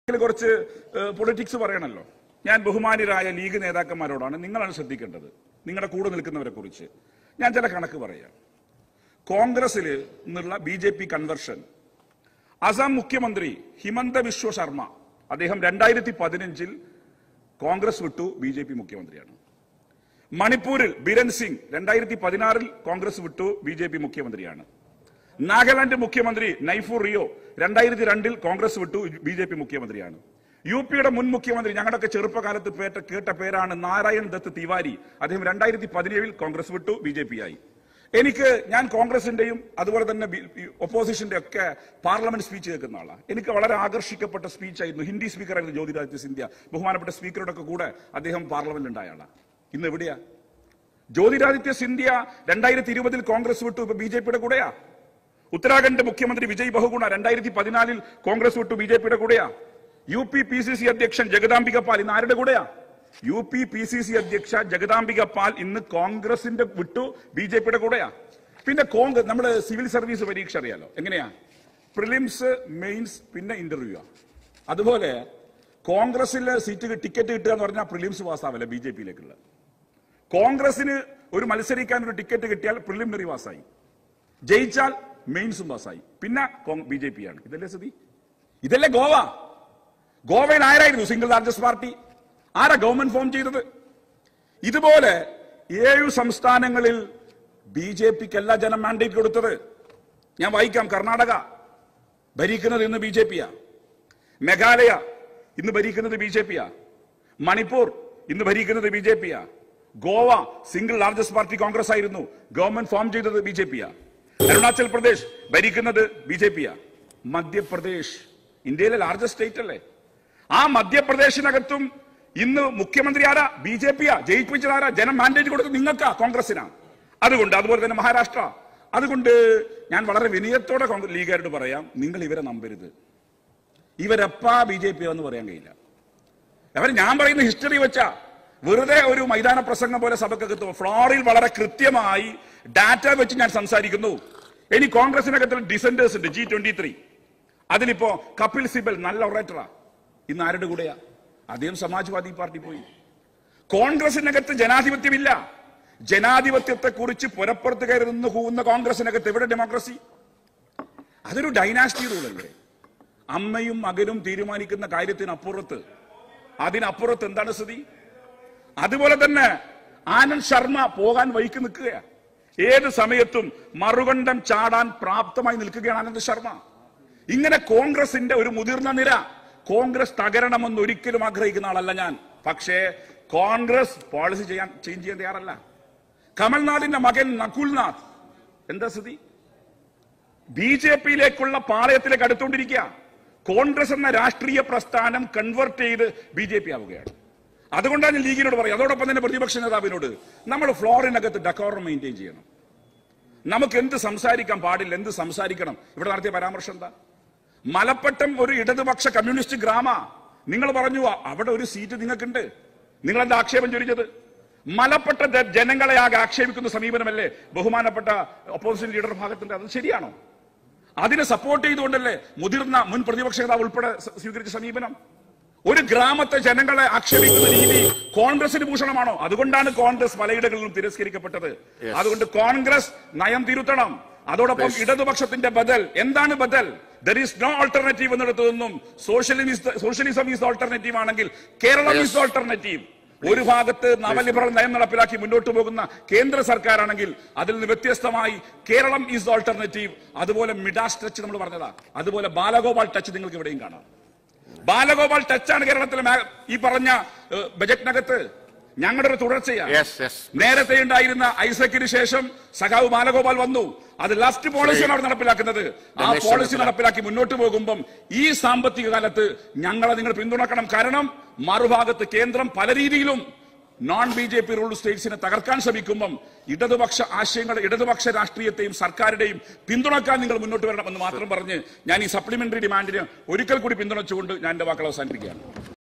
ഇതിൽ കുറച്ച് പൊളിറ്റിക്സ് പറയണല്ലോ ഞാൻ ബഹുമാന്യരായ ലീഗ് നേതാക്കന്മാരോടാണ് നിങ്ങളാണ് ശ്രദ്ധിക്കേണ്ടത് നിങ്ങളുടെ കൂടെ നിൽക്കുന്നവരെ കുറിച്ച് ഞാൻ ചില കണക്ക് പറയാം കോൺഗ്രസിൽ നിന്നുള്ള B J P conversion Assam മുഖ്യമന്ത്രി ഹിമന്ത വിശ്വ ശർമ്മ അദ്ദേഹം രണ്ടായിരത്തി പതിനഞ്ചിൽ കോൺഗ്രസ് വിട്ടു ബി ജെ പി മുഖ്യമന്ത്രിയാണ് മണിപ്പൂരിൽ ബിരൻ സിംഗ് രണ്ടായിരത്തി പതിനാറിൽ കോൺഗ്രസ് വിട്ടു ബി ജെ പി മുഖ്യമന്ത്രിയാണ് നാഗാലാൻഡ് മുഖ്യമന്ത്രി നൈഫൂർ റിയോ രണ്ടായിരത്തി രണ്ടിൽ കോൺഗ്രസ് വിട്ടു ബി ജെ പി മുഖ്യമന്ത്രിയാണ് യു പിയുടെ മുൻ മുഖ്യമന്ത്രി ഞങ്ങളുടെയൊക്കെ ചെറുപ്പകാലത്ത് പേറ്റ കേട്ട പേരാണ് നാരായൺ ദത്ത് തിവാരി അദ്ദേഹം രണ്ടായിരത്തി പതിനേഴിൽ കോൺഗ്രസ് വിട്ടു ബി ജെ പി ആയി എനിക്ക് ഞാൻ കോൺഗ്രസിന്റെയും അതുപോലെ തന്നെ ഒപ്പോസിഷന്റെ ഒക്കെ പാർലമെന്റ് സ്പീച്ച് കേൾക്കുന്ന ആളാണ് എനിക്ക് വളരെ ആകർഷിക്കപ്പെട്ട സ്പീച്ചായിരുന്നു ഹിന്ദി സ്പീക്കറായിരുന്നു ജ്യോതിരാദിത്യ സിന്ധ്യ ബഹുമാനപ്പെട്ട സ്പീക്കറുടെ ഒക്കെ കൂടെ അദ്ദേഹം പാർലമെന്റിൽ ഉണ്ടായ ആളാണ് ഇന്ന് എവിടെയാ ജ്യോതിരാദിത്യ സിന്ധ്യ രണ്ടായിരത്തി ഇരുപതിൽ കോൺഗ്രസ് വിട്ടു ഇപ്പൊ ബി ജെ പിയുടെ കൂടെയാ ഉത്തരാഖണ്ഡ് മുഖ്യമന്ത്രി വിജയ് ബഹുഗുണ രണ്ടായിരത്തി പതിനാലിൽ കോൺഗ്രസ് വിട്ടു ബി ജെ പിയുടെ കൂടെയാ U P P C C അധ്യക്ഷൻ ജഗദാംബിക പാൽ ഇന്ന് ആരുടെ കൂടെയാ U P P C C അധ്യക്ഷ ജഗദാംബിക പാൽ ഇന്ന് കോൺഗ്രസിന്റെ വിട്ടു ബി ജെ പിയുടെ കൂടെയാ പിന്നെ കോൺഗ്രസ് നമ്മുടെ സിവിൽ സർവീസ് പരീക്ഷ അറിയാലോ എങ്ങനെയാ പ്രിലിംസ് മെയിൻസ് പിന്നെ ഇന്റർവ്യൂ അതുപോലെ കോൺഗ്രസിലെ സീറ്റ് ടിക്കറ്റ് കിട്ടുക എന്ന് പറഞ്ഞാൽ പ്രിലിംസ് പാസ്സാവില്ല ബി ജെ പിയിലേക്കുള്ള കോൺഗ്രസിന് ഒരു മത്സരിക്കാൻ ഒരു ടിക്കറ്റ് കിട്ടിയാൽ പ്രിലിമിനറി പാസ്സായി ജയിച്ചാൽ മെയിൻസും പാസ്സായി പിന്നെ ബി ജെ പി ആണ് ഇതല്ലേ സ്ഥിതി ഇതല്ലേ ഗോവ ഗോവയിൽ ആരായിരുന്നു സിംഗിൾ ലാർജസ്റ്റ് പാർട്ടി ആരാ ഗവൺമെന്റ് ഫോം ചെയ്തത് ഇതുപോലെ ഏഴു സംസ്ഥാനങ്ങളിൽ ബി ജെ പിക്ക് ജനം മാൻഡേറ്റ് കൊടുത്തത് ഞാൻ വായിക്കാം കർണാടക ഭരിക്കുന്നത് ഇന്ന് ബി ജെ പിയാ മേഘാലയ ഇന്ന് ഭരിക്കുന്നത് ബി ജെ പിയാ മണിപ്പൂർ ഇന്ന് ഭരിക്കുന്നത് ബി ജെ പിയാ Goa single largest party Congress ആയിരുന്നു ഗവൺമെന്റ് ഫോം ചെയ്തത് ബി ജെ പിയാ അരുണാചൽ പ്രദേശ് ഭരിക്കുന്നത് ബി ജെ പിയാ മധ്യപ്രദേശ് ഇന്ത്യയിലെ ലാർജസ്റ്റ് സ്റ്റേറ്റ് അല്ലേ ആ മധ്യപ്രദേശിനകത്തും ഇന്ന് മുഖ്യമന്ത്രി ആരാ ബി ജെ പിയാ ജയിപ്പിച്ചത് ആരാ ജനം മാൻഡേറ്റ് കൊടുത്തത് നിങ്ങൾക്കാ കോൺഗ്രസിനാ അതുകൊണ്ട് അതുപോലെ തന്നെ മഹാരാഷ്ട്ര അതുകൊണ്ട് ഞാൻ വളരെ വിനയത്തോടെ കോൺഗ്രസ് ലീഗുകാരോട് പറയാം നിങ്ങൾ ഇവരെ നമ്പരുത് ഇവരെപ്പാ ബി ജെ പി എന്ന് പറയാൻ കഴിയില്ല അവർ ഞാൻ പറയുന്ന ഹിസ്റ്ററി വെച്ചാ വെറുതെ ഒരു മൈതാന പ്രസംഗം പോലെ സഭക്കകത്ത് ഫ്ലോറിൽ വളരെ കൃത്യമായി ഡാറ്റ വെച്ച് ഞാൻ സംസാരിക്കുന്നു ഇനി കോൺഗ്രസിനകത്ത് ഡിസെന്റേഴ്സ് ഉണ്ട് ജി ട്വന്റി ത്രീ അതിലിപ്പോ കപിൽ സിബൽ നല്ല ഒറേറ്ററാ ഇന്ന് ആരുടെ കൂടെയാ അദ്ദേഹം സമാജ്വാദി പാർട്ടി പോയി കോൺഗ്രസിനകത്ത് ജനാധിപത്യമില്ല ജനാധിപത്യത്തെ കുറിച്ച് പുറപ്പുറത്ത് കയറി നിന്ന് കൂവുന്ന കോൺഗ്രസിനകത്ത് എവിടെ ഡെമോക്രസി അതൊരു ഡൈനാസ്റ്റി റൂളല്ലേ അമ്മയും മകനും തീരുമാനിക്കുന്ന കാര്യത്തിനപ്പുറത്ത് അതിനപ്പുറത്ത് എന്താണ് സ്ഥിതി അതുപോലെ തന്നെ ആനന്ദ് ശർമ്മ പോകാൻ വഴിക്ക് നിൽക്കുകയാ ഏത് സമയത്തും മറുകണ്ഠം ചാടാൻ പ്രാപ്തമായി നിൽക്കുകയാണ് ആനന്ദ് ശർമ്മ ഇങ്ങനെ കോൺഗ്രസിന്റെ ഒരു മുതിർന്ന നിര കോൺഗ്രസ് തകരണമെന്ന് ഒരിക്കലും ആഗ്രഹിക്കുന്ന ആളല്ല ഞാൻ പക്ഷേ കോൺഗ്രസ് പോളിസി ചെയ്യാൻ ചേഞ്ച് ചെയ്യാൻ തയ്യാറല്ല കമൽനാഥിന്റെ മകൻ നകുൽനാഥ് എന്താ സ്ഥിതി ബി ജെ പിയിലേക്കുള്ള പാളയത്തിലേക്ക് അടുത്തുകൊണ്ടിരിക്കുക കോൺഗ്രസ് എന്ന രാഷ്ട്രീയ പ്രസ്ഥാനം കൺവെർട്ട് ചെയ്ത് ബി ജെ പി ആവുകയാണ് അതുകൊണ്ടാണ് ഞാൻ ലീഗിനോട് പറയും അതോടൊപ്പം തന്നെ പ്രതിപക്ഷ നേതാവിനോട് നമ്മൾ ഫ്ലോറിനകത്ത് ഡക്കോറം മെയിൻറ്റെയിൻ ചെയ്യണം നമുക്ക് എന്ത് സംസാരിക്കാൻ പാടില്ല എന്ത് സംസാരിക്കണം ഇവിടെ നടത്തിയ പരാമർശം എന്താ മലപ്പട്ടം ഒരു ഇടതുപക്ഷ കമ്മ്യൂണിസ്റ്റ് ഗ്രാമ നിങ്ങൾ പറഞ്ഞു അവിടെ ഒരു സീറ്റ് നിങ്ങൾക്കുണ്ട് നിങ്ങൾ എന്താ ആക്ഷേപം ചൊരിഞ്ഞത് മലപ്പെട്ട ജ- ജനങ്ങളെ ആകെ ആക്ഷേപിക്കുന്ന സമീപനമല്ലേ ബഹുമാനപ്പെട്ട ഒപ്പോസിഷൻ ലീഡർ ഭാഗത്തിന്റെ അത് ശരിയാണോ അതിനെ സപ്പോർട്ട് ചെയ്തുകൊണ്ടല്ലേ മുതിർന്ന മുൻ പ്രതിപക്ഷ നേതാവ് ഉൾപ്പെടെ സ- സ്വീകരിച്ച സമീപനം ഒരു ഗ്രാമത്തെ ജനങ്ങളെ ആക്ഷേപിക്കുന്ന രീതി കോൺഗ്രസിന് ഭൂഷണമാണോ അതുകൊണ്ടാണ് കോൺഗ്രസ് പലയിടങ്ങളിലും തിരസ്കരിക്കപ്പെട്ടത് അതുകൊണ്ട് കോൺഗ്രസ് നയം തിരുത്തണം അതോടൊപ്പം ഇടതുപക്ഷത്തിന്റെ ബദൽ എന്താണ് ബദൽ ദർ ഈസ് നോ ഓൾട്ടർനേറ്റീവ് എന്നിടത്തു നിന്നും സോഷ്യലിസം സോഷ്യലിസം ഈസ് ഓൾട്ടർനേറ്റീവ് ആണെങ്കിൽ കേരളം ഈസ് ഓൾട്ടർനേറ്റീവ് ഒരു ഭാഗത്ത് നവലിബറൽ നയം നടപ്പിലാക്കി മുന്നോട്ട് പോകുന്ന കേന്ദ്ര സർക്കാരാണെങ്കിൽ അതിൽ നിന്ന് വ്യത്യസ്തമായി കേരളം ഈസ് ഓൾട്ടർനേറ്റീവ് അതുപോലെ മിഡാസ് ടച്ച് നമ്മൾ പറഞ്ഞതാ അതുപോലെ ബാലഗോപാൽ ടച്ച് നിങ്ങൾക്ക് ഇവിടെയും കാണാം ബാലഗോപാൽ ടച്ചാണ് കേരളത്തിലെ മേ- ഈ പറഞ്ഞ ഏഹ്, ബജറ്റിനകത്ത് ഞങ്ങളുടെ ഒരു തുടർച്ചയാണ് യെസ് യെസ് നേരത്തെ ഉണ്ടായിരുന്ന ഐസക്കിന് ശേഷം സഖാവ് ബാലഗോപാൽ വന്നു അത് ലെഫ്റ്റ് പോളിസിയാണ് അവിടെ നടപ്പിലാക്കുന്നത് ആ രമേശ് പോളിസി ചെന്നിത്തല. നടപ്പിലാക്കി മുന്നോട്ട് പോകുമ്പം ഈ സാമ്പത്തിക കാലത്ത് ഞങ്ങളെ നിങ്ങൾ പിന്തുണക്കണം കാരണം മറുഭാഗത്ത് കേന്ദ്രം പല രീതിയിലും non B J P rule സ്റ്റേറ്റ്സിനെ തകർക്കാൻ ശ്രമിക്കുമ്പം ഇടതുപക്ഷ ആശയങ്ങൾ ഇടതുപക്ഷ രാഷ്ട്രീയത്തെയും സർക്കാരുടെയും പിന്തുണക്കാൻ നിങ്ങൾ മുന്നോട്ട് വരണമെന്ന് മാത്രം പറഞ്ഞ് ഞാൻ ഈ സപ്ലിമെന്ററി ഡിമാൻഡിന് ഒരിക്കൽ കൂടി പിന്തുണച്ചുകൊണ്ട് ഞാൻ എന്റെ വാക്കുകൾ അവസാനിപ്പിക്കുകയാണ്